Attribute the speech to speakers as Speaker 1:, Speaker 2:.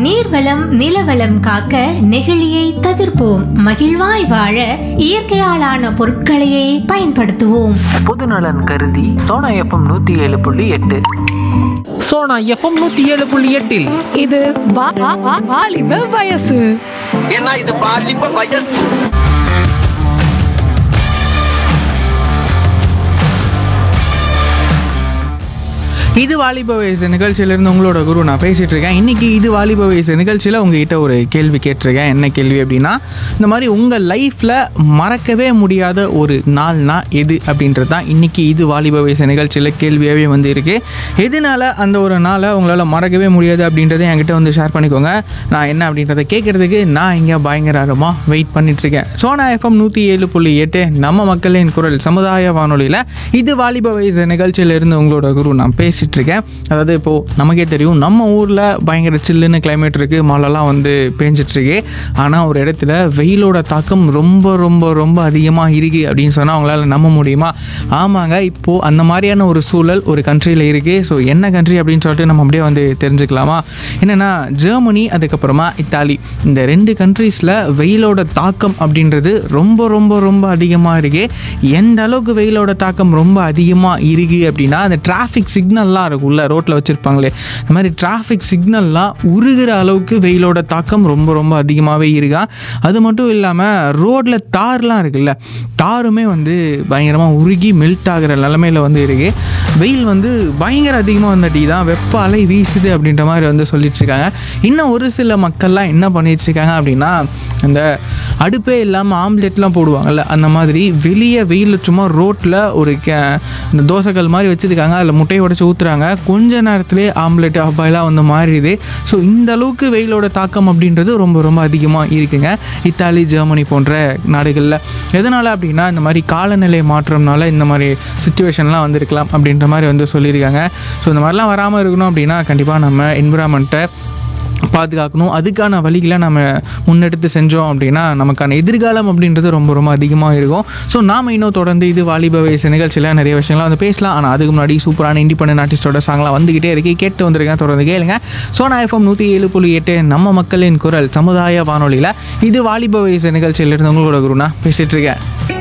Speaker 1: நீர்வளம் நிலவளம் காக்க நெகிழியை தவிர்ப்போம் மகிழ்வாய் வாழ இயற்கையாலான பொருட்களையே பயன்படுத்துவோம்
Speaker 2: பொதுநலன் கருதி சோனா எஃப்எம் நூற்றி ஏழு புள்ளி எட்டு சோனா எஃப்எம் நூற்றி ஏழு புள்ளி எட்டில்
Speaker 3: இது வா- வா- வா- வாலிப வயசு
Speaker 4: ஏன்னா இது பாலிப்ப வயசு
Speaker 5: இது வாலிப வயசு நிகழ்ச்சியிலேருந்து உங்களோட குரு நான் பேசிகிட்டு இருக்கேன் இன்றைக்கி இது வாலிப வயசு நிகழ்ச்சியில் உங்ககிட்ட ஒரு கேள்வி கேட்டிருக்கேன் என்ன கேள்வி அப்படின்னா இந்த மாதிரி உங்கள் லைஃப்பில் மறக்கவே முடியாத ஒரு நாள்னா எது அப்படின்றது தான் இன்றைக்கி இது வாலிப வயசு நிகழ்ச்சியில் கேள்வியாகவே வந்து இருக்குது எதனால அந்த ஒரு நாளை உங்களால் மறக்கவே முடியாது அப்படின்றத என்கிட்ட வந்து ஷேர் பண்ணிக்கோங்க நான் என்ன அப்படின்றத கேட்குறதுக்கு நான் இங்கே பயங்கரமாக வெயிட் பண்ணிகிட்ருக்கேன் சோனா எஃப்எம் நூற்றி ஏழு புள்ளி எட்டு நம்ம மக்களின் குரல் சமுதாய வானொலியில் இது வாலிப வயசு நிகழ்ச்சியிலிருந்து உங்களோட குரு நான் பேசிகிட்டு இருக்கேன் அதாவது இப்போது நமக்கே தெரியும் நம்ம ஊரில் பயங்கர சில்லுன்னு கிளைமேட் இருக்குது மழைலாம் வந்து பேஞ்சிட்ருக்கு ஆனால் ஒரு இடத்துல வெயிலோட தாக்கம் ரொம்ப ரொம்ப ரொம்ப அதிகமாக இருக்குது அப்படின்னு சொன்னால் அவங்களால நம்ப முடியுமா ஆமாங்க இப்போது அந்த மாதிரியான ஒரு சூழல் ஒரு கண்ட்ரியில் இருக்குது ஸோ என்ன கண்ட்ரி அப்படின்னு சொல்லிட்டு நம்ம அப்படியே வந்து தெரிஞ்சுக்கலாமா என்னென்னா ஜெர்மனி அதுக்கப்புறமா இத்தாலி இந்த ரெண்டு கண்ட்ரீஸில் வெயிலோட தாக்கம் அப்படின்றது ரொம்ப ரொம்ப ரொம்ப அதிகமாக இருக்குது எந்த அளவுக்கு வெயிலோட தாக்கம் ரொம்ப அதிகமாக இருக்குது அப்படின்னா அந்த டிராஃபிக் சிக்னல்லாம் இருக்குல்ல ரோட்டில் வச்சுருப்பாங்களே இந்த மாதிரி டிராஃபிக் சிக்னல்லாம் உருகிற அளவுக்கு வெயிலோட தாக்கம் ரொம்ப ரொம்ப அதிகமாகவே இருக்கா அது மட்டும் இல்லாமல் ரோட்டில் தார்லாம் இருக்குல்ல தாருமே வந்து பயங்கரமாக உருகி மெல்ட் ஆகிற நிலமையில வந்து இருக்கு வெயில் வந்து பயங்கர அதிகமாக வந்தடி தான் வெப்ப அலை வீசுது அப்படின்ற மாதிரி வந்து சொல்லிட்டு இருக்காங்க இன்னும் ஒரு சில மக்கள்லாம் என்ன பண்ணிட்டு இருக்காங்க அப்படின்னா இந்த அடுப்பே இல்லாமல் ஆம்லெட்லாம் போடுவாங்கல்ல அந்த மாதிரி வெளியே வெயில் சும்மா ரோட்டில் ஒரு கே இந்த தோசைக்கல் மாதிரி வச்சுருக்காங்க அதில் முட்டையை உடச்சி ஊற்றுறாங்க கொஞ்ச நேரத்திலே ஆம்லெட் அப்பாயெல்லாம் வந்து மாறிடுது ஸோ இந்த அளவுக்கு வெயிலோட தாக்கம் அப்படின்றது ரொம்ப ரொம்ப அதிகமாக இருக்குங்க இத்தாலி ஜெர்மனி போன்ற நாடுகளில் எதனால் அப்படின்னா இந்த மாதிரி காலநிலை மாற்றம்னால இந்த மாதிரி சுச்சுவேஷன்லாம் வந்திருக்கலாம் அப்படின்ற மாதிரி வந்து சொல்லியிருக்காங்க ஸோ இந்த மாதிரிலாம் வராமல் இருக்கணும் அப்படின்னா கண்டிப்பாக நம்ம என்விரான்மெண்ட்டை பாதுகாக்கணும் அதுக்கான வழிகளை நம்ம முன்னெடுத்து செஞ்சோம் அப்படின்னா நமக்கான எதிர்காலம் அப்படின்றது ரொம்ப ரொம்ப அதிகமாக இருக்கும் ஸோ நாம் இன்னும் தொடர்ந்து இது வாலிப வயசு நிகழ்ச்சியில் நிறைய விஷயங்கள்லாம் வந்து பேசலாம் ஆனால் அதுக்கு முன்னாடி சூப்பரான இண்டிபெண்டன்ட் ஆர்டிஸ்டோட சாங்லாம் வந்துக்கிட்டே இருக்கு கேட்டு வந்திருக்கேன் தொடர்ந்து கேளுங்க சோனா எஃப்எம் நூற்றி ஏழு புள்ளி எட்டு நம்ம மக்களின் குரல் சமுதாய வானொலியில் இது வாலிப வயசு நிகழ்ச்சியிலிருந்து உங்களோட குருனா பேசிகிட்டு இருக்கேன்